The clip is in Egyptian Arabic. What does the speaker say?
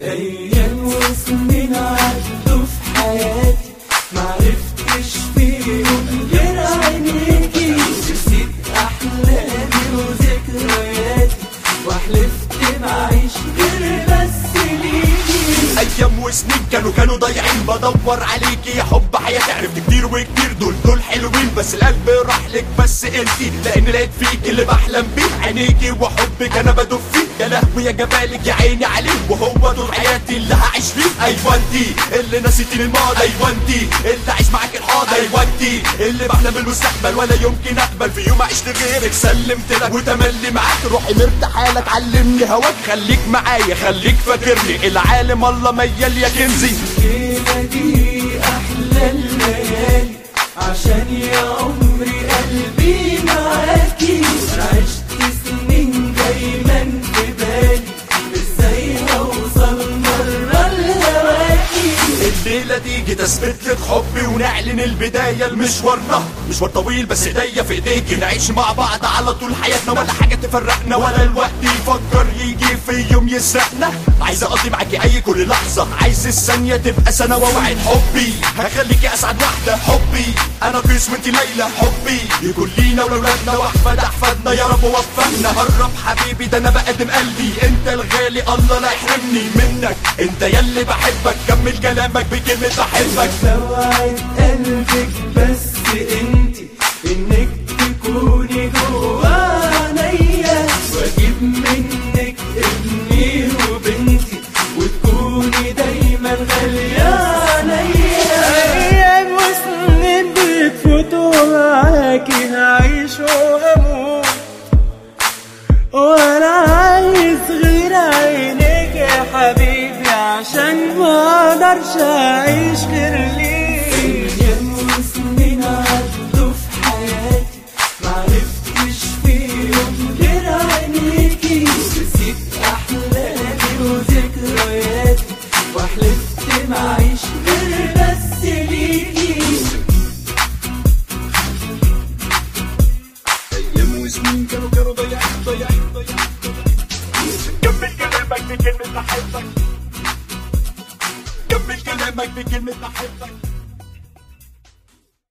أيام وسنين عدوا في حياتي معرفتش فيهم غير عينيكي نسيت أحلامي وذكرياتي وحلفت معيش غير بس ليكي ايام وسنين كانوا كانوا ضايعين بدور عليكي يا حب حياتي عرفت كتير وكتير دول دول حلوين بس القلب راح لك بس انتي لان لقيت فيك اللي بحلم بيه عينيكي وحبك انا بدوب فيه يا لهوي يا جمالك يا عيني عليه وهو طول حياتي اللي هعيش فيه ايوه انتي اللي نسيتيني الماضي ايوه انتي اللي عايش معاك الحاضر ايوه انتي اللي بحلم بالمستقبل ولا يمكن اقبل في يوم اعيش لغيرك سلمت لك وتملي معاك روحي مرتاحه لك علمني هواك خليك معايا خليك فاكرني العالم الله ميال يا كنزي الليلة دي أحلى الليالي عشان يا عمري قلبي معاكي أنا عشت سنين دايما في بالي ازاي هوصل مرة لهواكي الليلة دي جيت اثبت لك حبي ونعلن البداية لمشوارنا مشوار طويل بس ايديا في ايديكي نعيش مع بعض على طول حياتنا ولا حاجة تفرقنا ولا الوقت يفكر يجي في يوم يسرقنا عايز اقضي معاكي اي كل لحظة عايز الثانية تبقى سنة ووعد حبي هخليكي اسعد واحدة حبي انا قيس وانتي ليلى حبي يكون لينا ولولادنا واحفاد احفادنا يا رب وفقنا قرب حبيبي ده انا بقدم قلبي انت الغالي الله لا يحرمني منك انت يلي بحبك كمل كلامك بكلمة بحبك لوعد قلبك بس انتي انك تكوني جوا عينيا واجيب منك ابني وبنتي وتكوني دايما غالية عليا ايام وسنين بتفوتوا معاكي هعيش واموت وانا عايز غير عينيك يا حبيبي عشان ما اقدرش اعيش غير ليك أيام وسنين عدوا في حياتي معرفتش فيهم غير عينيكي نسيت أحلامي وذكرياتي وحلفت معيش غير بس ليكي ايام وسنين كانوا كانوا ضيعين ضيعين ضيعين كمل كلامك بكلمة بحبك كمل كلامك بكلمة بحبك